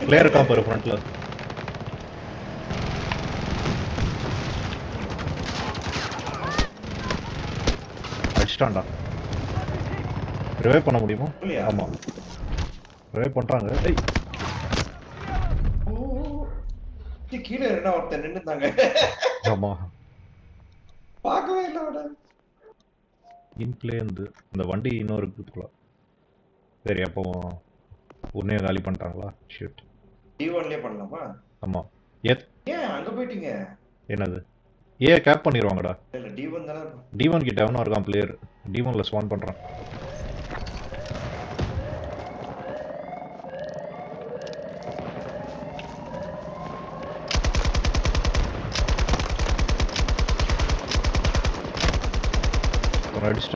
Player இருக்கான் பாரு ஃப்ரண்ட்ல அடிச்சிட்டான்டா ரிவைவ் பண்ண முடியுமா இல்லையா? ஆமா ரிவைவ் பண்றாங்க ஏய் ஓ, டேய், கீழே என்ன ஒருத்தன் நின்னுட்டாங்க ஆமா பார்க்கவே இல்லை அவட இன் இருந்து இந்த வண்டி இன்னொரு இருக்குதுக்குள்ள சரி அப்போ உன்னையும் காலி பண்ணிட்டாங்களா ஷிட் டி ஒன்லயே பண்ணலாமா ஆமா ஏ ஏன் அங்க போயிட்டீங்க என்னது ஏ கேப் பண்ணிடுவாங்கடா இல்ல டி ஒன் தானே டி ஒன் கிட்ட எவனும் இருக்கான் பிளேயர் டி ஒன்ல ஸ்வான் பண்றான் ஒரு அடிச்சிட்டு